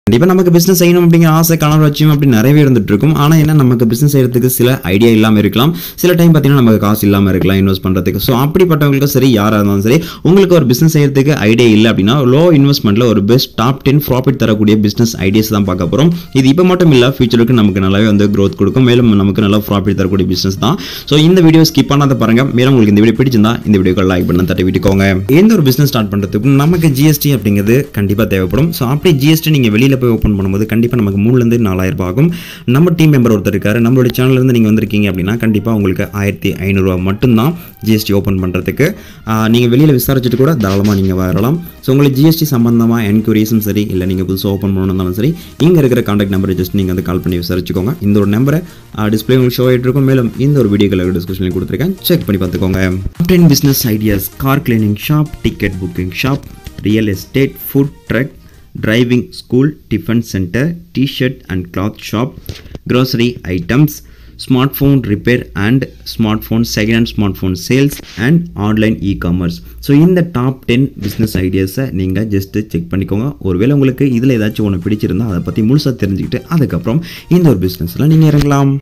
கண்டிப்பாக நமக்கு பிஸ்னஸ் செய்யணும் அப்படிங்கிற ஆசை கனவு லட்சியம் அப்படி நிறையவே இருந்துட்டு இருக்கும் ஆனால் என்ன நமக்கு பிஸ்னஸ் செய்யறதுக்கு சில ஐடியா இல்லாமல் இருக்கலாம் சில டைம் பார்த்தீங்கன்னா நமக்கு காசு இல்லாமல் இருக்கலாம் இன்வெஸ்ட் பண்ணுறதுக்கு ஸோ அப்படிப்பட்டவங்களுக்கு சரி யாராக இருந்தாலும் சரி உங்களுக்கு ஒரு பிஸ்னஸ் செய்யறதுக்கு ஐடியா இல்லை அப்படின்னா லோ இன்வெஸ்ட்மெண்ட்டில் ஒரு பெஸ்ட் டாப் டென் ப்ராஃபிட் தரக்கூடிய பிஸ்னஸ் ஐடியாஸ் தான் பார்க்க போகிறோம் இது இப்போ மட்டும் இல்லை ஃபியூச்சருக்கு நமக்கு நல்லாவே வந்து growth கொடுக்கும் மேலும் நமக்கு நல்லா ப்ராஃபிட் தரக்கூடிய பிஸ்னஸ் தான் ஸோ இந்த வீடியோ ஸ்கிப் பண்ணாத பாருங்க மேலும் உங்களுக்கு இந்த வீடியோ பிடிச்சிருந்தா இந்த வீடியோக்கு லைக் பண்ண தட்டி விட்டுக்கோங்க எந்த ஒரு பிஸ்னஸ் ஸ்டார்ட் பண்ணுறதுக்கு நமக்கு ஜிஎஸ்டி அப்படிங்கிறது கண்டிப்பாக தேவைப்படும் ஸோ அப்படி ஜிஎஸ்டி நீங்கள் வெளியில் போய் ஓப்பன் பண்ணும்போது கண்டிப்பாக நமக்கு மூணுலேருந்து நாலாயிரம் ரூபாய் ஆகும் நம்ம டீம் மெம்பர் ஒருத்தர் இருக்காரு நம்மளுடைய சேனல்லேருந்து நீங்கள் வந்திருக்கீங்க அப்படின்னா கண்டிப்பாக உங்களுக்கு ஆயிரத்தி ஐநூறுரூவா மட்டும்தான் ஜிஎஸ்டி ஓப்பன் பண்ணுறதுக்கு நீங்கள் வெளியில் விசாரிச்சுட்டு கூட தாராளமாக நீங்கள் வரலாம் ஸோ உங்களுக்கு ஜிஎஸ்டி சம்பந்தமாக என்கொயரிஸும் சரி இல்லை நீங்கள் புதுசாக ஓப்பன் பண்ணணும்னாலும் சரி இங்கே இருக்கிற காண்டாக்ட் நம்பரை ஜஸ்ட் நீங்கள் வந்து கால் பண்ணி விசாரிச்சுக்கோங்க இந்த ஒரு நம்பரை டிஸ்பிளே உங்களுக்கு ஷோ ஆகிட்டு இருக்கும் மேலும் இந்த ஒரு வீடியோக்களை டிஸ்கிரிப்ஷனில் கொடுத்துருக்கேன் செக் பண்ணி பார்த்துக்கோங்க ten business ideas car cleaning shop ticket booking shop real estate food truck driving school tiffin centre T shirt and cloth shop grocery items smart phone repair and smart phone second hand smart phone sales and online e commerce so இந்த top ten business ஐடியாஸை நீங்கள் just check பண்ணிக்கோங்க ஒருவேளை உங்களுக்கு இதில் ஏதாச்சும் ஒன்று பிடிச்சிருந்தா அதை பற்றி முழுசாக தெரிஞ்சுக்கிட்டு அதுக்கப்புறம் இந்த ஒரு பிஸ்னஸில் நீங்கள் இறங்கலாம்